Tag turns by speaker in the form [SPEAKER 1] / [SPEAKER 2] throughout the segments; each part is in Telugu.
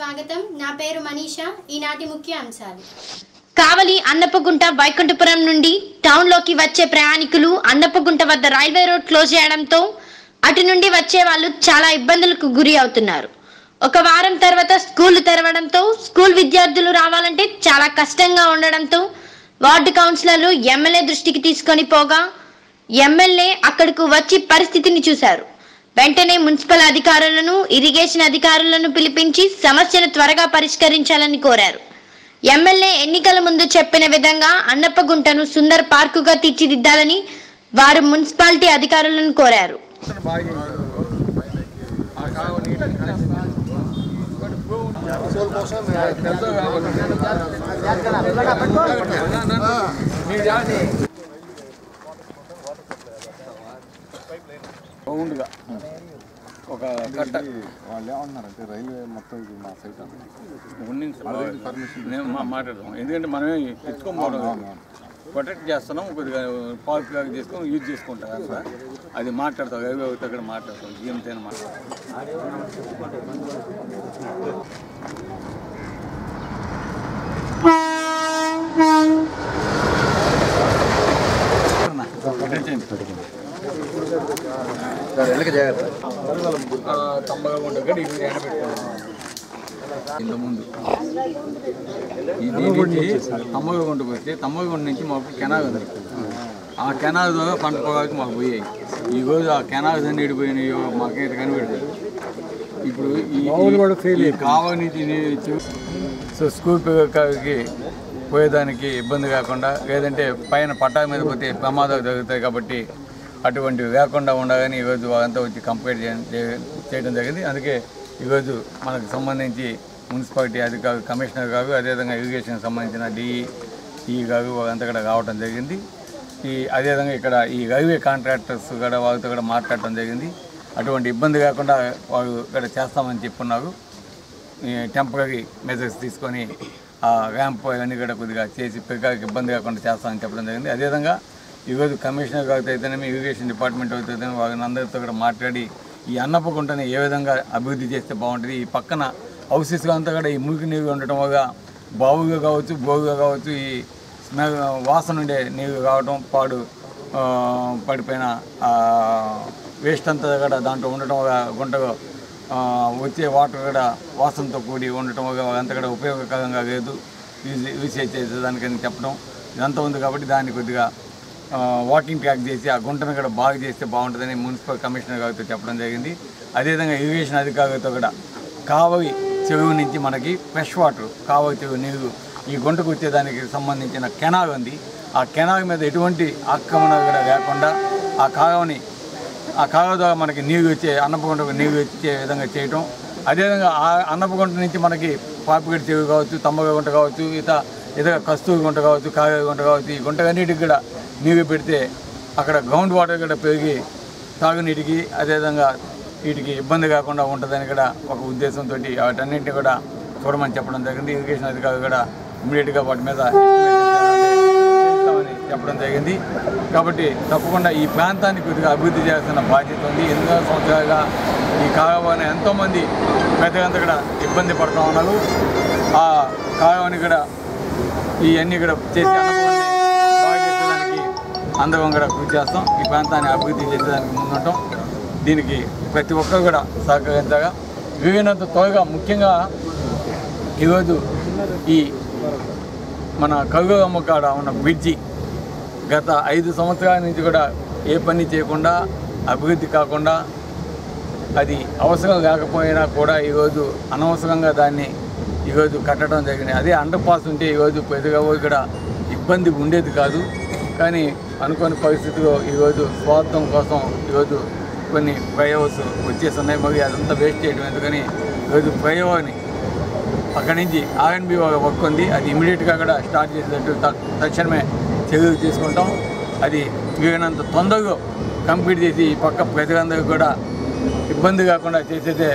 [SPEAKER 1] స్వాగతం నా పేరు మనీషా ఈనాటి ముఖ్య అంశాలు
[SPEAKER 2] కావలి అన్నప్పగుంట వైకుంఠపురం నుండి టౌన్లోకి వచ్చే ప్రయాణికులు అన్నప్పగుంట వద్ద రైల్వే రోడ్ క్లోజ్ చేయడంతో అటు నుండి వచ్చే వాళ్ళు చాలా ఇబ్బందులకు గురి అవుతున్నారు ఒక వారం తర్వాత స్కూల్ తెరవడంతో స్కూల్ విద్యార్థులు రావాలంటే చాలా కష్టంగా ఉండడంతో వార్డు కౌన్సిలర్లు ఎమ్మెల్యే దృష్టికి తీసుకొని పోగా ఎమ్మెల్యే అక్కడకు వచ్చి పరిస్థితిని చూశారు వెంటనే మున్సిపల్ అధికారులను ఇరిగేషన్ అధికారులను పిలిపించి సమస్యను త్వరగా పరిష్కరించాలని కోరారు ఎమ్మెల్యే ఎన్నికల ముందు చెప్పిన విధంగా అన్నప్పగుంటను సుందర్ పార్కుగా తీర్చిదిద్దాలని వారు మున్సిపాలిటీ అధికారులను కోరారు
[SPEAKER 3] రౌండ్గా ఒక కట్ట
[SPEAKER 4] వాళ్ళు ఏమన్నారంటే రైల్వే మొత్తం ఇది మా సైట్ అన్నది
[SPEAKER 3] ఉండింది నేను మా మాట్లాడదాం ఎందుకంటే మనమే తెచ్చుకోకపోవడం ప్రొటెక్ట్ చేస్తున్నాం కొద్దిగా పార్క్ లాగా చేసుకొని యూజ్ చేసుకుంటాం అక్కడ అది మాట్లాడతాం అవి ఒకటి అక్కడ మాట్లాడతాం జీఎంతైనా మాట్లాడతాం తమ్మగా ఉండగా ఇది ఎండబెట్టుకున్నాం ఇంత ముందు ఇది నుంచి తమ్మగొండకు వస్తే తమ్మగొండ నుంచి మాకు కెనాల్ ఉంది ఆ కెనాల్ ద్వారా పంట పొగాకు మాకు పోయాయి ఈ రోజు ఆ కెనాల్స్ అన్ని ఎడిపోయినాయో మాకైతే కనిపెడతాయి ఇప్పుడు ఈ ఈ కావ నుంచి నీరు సో స్కూల్ పిల్లలకి పోయేదానికి ఇబ్బంది కాకుండా లేదంటే పైన పట్టా మీద పోతే ప్రమాదాలు జరుగుతాయి కాబట్టి అటువంటివి లేకుండా ఉండాలని ఈరోజు వాళ్ళంతా వచ్చి కంప్లీట్ చేయడం జరిగింది అందుకే ఈరోజు మనకు సంబంధించి మున్సిపాలిటీ అధికారులు కమిషనర్ గారు అదేవిధంగా ఇరిగేషన్కి సంబంధించిన డిఈ ఈ గారు వాళ్ళంతా కూడా రావడం జరిగింది ఈ అదేవిధంగా ఇక్కడ ఈ రైల్వే కాంట్రాక్టర్స్ కూడా వాళ్ళతో కూడా మాట్లాడటం జరిగింది అటువంటి ఇబ్బంది కాకుండా వాళ్ళు ఇక్కడ చేస్తామని చెప్పున్నారు టెంపరీ మెజర్స్ తీసుకొని ఆ ర్యాంప్ అవన్నీ కూడా కొద్దిగా చేసి పిల్లలకి ఇబ్బంది కాకుండా చేస్తామని చెప్పడం జరిగింది అదేవిధంగా ఈరోజు కమిషనర్ గారితో అయితేనేమి ఇరిగేషన్ డిపార్ట్మెంట్ అయితే అయితేనేమి వాళ్ళని అందరితో కూడా మాట్లాడి ఈ అన్నపకుంటని ఏ విధంగా అభివృద్ధి చేస్తే బాగుంటుంది ఈ పక్కన హౌసెస్ అంతా కూడా ఈ మురికి నీరు ఉండటం వల్ల బావుగా కావచ్చు బోగుగా కావచ్చు ఈ స్మెల్ వాసన ఉండే నీరు కావటం పాడు ఆ, పడిపోయిన వేస్ట్ అంతా కూడా దాంట్లో ఉండటం వల్ల గుంటగా ఆ, వచ్చే వాటర్ కూడా వాసనతో కూడి ఉండటం వల్ల అంత కూడా ఉపయోగకరంగా లేదు యూజ్ యూజ్ చేసేదానికి అని చెప్పడం ఇదంతా ఉంది కాబట్టి దాన్ని కొద్దిగా ఆ, వాకింగ్ ట్రాక్ చేసి ఆ గుంటను కూడా బాగా చేస్తే బాగుంటుందని మున్సిపల్ కమిషనర్ గారితో చెప్పడం జరిగింది అదేవిధంగా ఇరిగేషన్ అధికారులతో కూడా కావలి చెరువు నుంచి మనకి ఫ్రెష్ వాటర్ కావలి చెరువు నీరు ఈ గుంటకు వచ్చేదానికి సంబంధించిన కెనాల్ ఉంది ఆ కెనాల్ మీద ఎటువంటి ఆక్రమణ కూడా లేకుండా ఆ కాలువని ఆ కాలువ ద్వారా మనకి నీరు వచ్చే అన్నపగుంటకు నీరు వచ్చే విధంగా చేయటం అదేవిధంగా ఆ అన్నపగుంట నుంచి మనకి పాపిగడ్డ చెరువు కావచ్చు తమ్మగ గుంట కావచ్చు ఇత ఇతర కస్తూరి గుంట కావచ్చు కాగ గుంట కావచ్చు ఈ గుంటలన్నిటికి కూడా నీరు పెడితే అక్కడ గ్రౌండ్ వాటర్ కూడా పెరిగి తాగునీటికి అదేవిధంగా వీటికి ఇబ్బంది కాకుండా ఉంటుందని కూడా ఒక ఉద్దేశంతో వాటన్నింటినీ కూడా చూడమని చెప్పడం జరిగింది ఇరిగేషన్ అధికారులు కూడా ఇమీడియట్గా వాటి మీద చేస్తామని చెప్పడం జరిగింది కాబట్టి తప్పకుండా ఈ ప్రాంతాన్ని కొద్దిగా అభివృద్ధి చేయాల్సిన బాధ్యత ఉంది ఎన్నో సంవత్సరాలుగా ఈ కాలువని ఎంతోమంది పెద్దలంతా కూడా ఇబ్బంది పడుతూ ఉన్నారు ఆ కాలువని కూడా ఇవన్నీ కూడా చేసి అన్నపూర్ణని బాగా చేసేదానికి అందరం కూడా కృషి చేస్తాం ఈ ప్రాంతాన్ని అభివృద్ధి చేసేదానికి ముందుంటాం దీనికి ప్రతి ఒక్కరు కూడా సహకరించగా వీలైనంత త్వరగా ముఖ్యంగా ఈరోజు ఈ మన కరుగమ్మ కాడ ఉన్న బ్రిడ్జి గత ఐదు సంవత్సరాల నుంచి కూడా ఏ పని చేయకుండా అభివృద్ధి కాకుండా అది అవసరం లేకపోయినా కూడా ఈరోజు అనవసరంగా దాన్ని ఈరోజు కట్టడం జరిగింది అదే అండర్ పాస్ ఉంటే ఈరోజు పెద్దగా ఇక్కడ ఇబ్బంది ఉండేది కాదు కానీ అనుకోని పరిస్థితిలో ఈరోజు స్వార్థం కోసం ఈరోజు కొన్ని ఫ్లైఓవర్స్ వచ్చేస్తున్నాయి మరి అదంతా వేస్ట్ చేయడం ఎందుకని ఈరోజు ఫ్లైఓవర్ని అక్కడి నుంచి ఆర్ఎన్బి వర్క్ ఉంది అది ఇమీడియట్గా కూడా స్టార్ట్ చేసేటట్టు త- తక్షణమే చర్యలు తీసుకుంటాం అది వీలైనంత తొందరగా కంప్లీట్ చేసి ఈ పక్క ప్రజలందరికీ కూడా ఇబ్బంది కాకుండా చేసేదే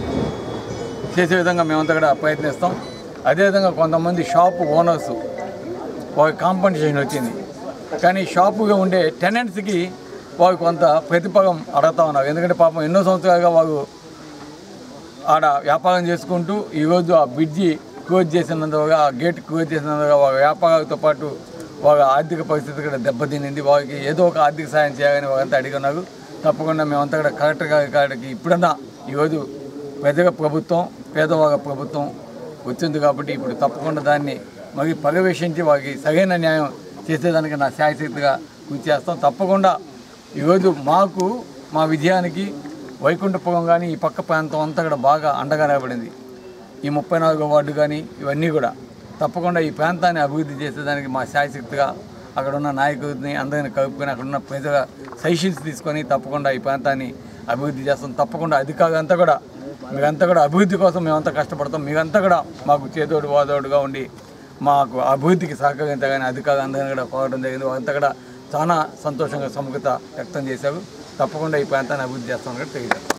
[SPEAKER 3] చేసే విధంగా మేమంతా కూడా ప్రయత్నిస్తాం అదేవిధంగా కొంతమంది షాప్ ఓనర్స్ వాళ్ళకి కాంపన్సేషన్ వచ్చింది కానీ షాపుగా ఉండే టెనెంట్స్కి వారు కొంత ప్రతిఫలం అడుగుతా ఉన్నారు ఎందుకంటే పాపం ఎన్నో సంవత్సరాలుగా వారు ఆడ వ్యాపారం చేసుకుంటూ ఈరోజు ఆ బ్రిడ్జి క్లోజ్ చేసినందుగా ఆ గేట్ క్లోజ్ చేసినందుగా వాళ్ళ వ్యాపారాలతో పాటు వాళ్ళ ఆర్థిక పరిస్థితి కూడా దెబ్బతినింది వాళ్ళకి ఏదో ఒక ఆర్థిక సాయం చేయాలని వాళ్ళంతా అడిగినారు తప్పకుండా మేమంతా కూడా కలెక్టర్ గారి కాడికి ఇప్పుడన్నా ఈరోజు ప్రజల ప్రభుత్వం పేదవాళ్ళ ప్రభుత్వం వచ్చింది కాబట్టి ఇప్పుడు తప్పకుండా దాన్ని మరి పర్యవేక్షించి వారికి సరైన న్యాయం చేసేదానికి నా శాయశక్తిగా కృషి చేస్తాం తప్పకుండా ఈరోజు మాకు మా విజయానికి వైకుంఠపురం కానీ ఈ పక్క ప్రాంతం అంతా కూడా బాగా అండగా నిలబడింది ఈ ముప్పై నాలుగో వార్డు కానీ ఇవన్నీ కూడా తప్పకుండా ఈ ప్రాంతాన్ని అభివృద్ధి చేసేదానికి మా శాయశక్తిగా అక్కడ ఉన్న నాయకుడిని అందరిని కలుపుకొని అక్కడ ఉన్న ప్రజల సజెషన్స్ తీసుకొని తప్పకుండా ఈ ప్రాంతాన్ని అభివృద్ధి చేస్తాం తప్పకుండా అధికారులంతా కూడా మీరంతా కూడా అభివృద్ధి కోసం మేమంతా కష్టపడతాం మీరంతా కూడా మాకు చేదోడు వాదోడుగా ఉండి మాకు అభివృద్ధికి సహకరించగానే అధికారులు అందరినీ కూడా కోరడం జరిగింది వాళ్ళంతా కూడా చాలా సంతోషంగా సముఖత వ్యక్తం చేశారు తప్పకుండా ఈ ప్రాంతాన్ని అభివృద్ధి చేస్తామని కూడా తెలియజేస్తాం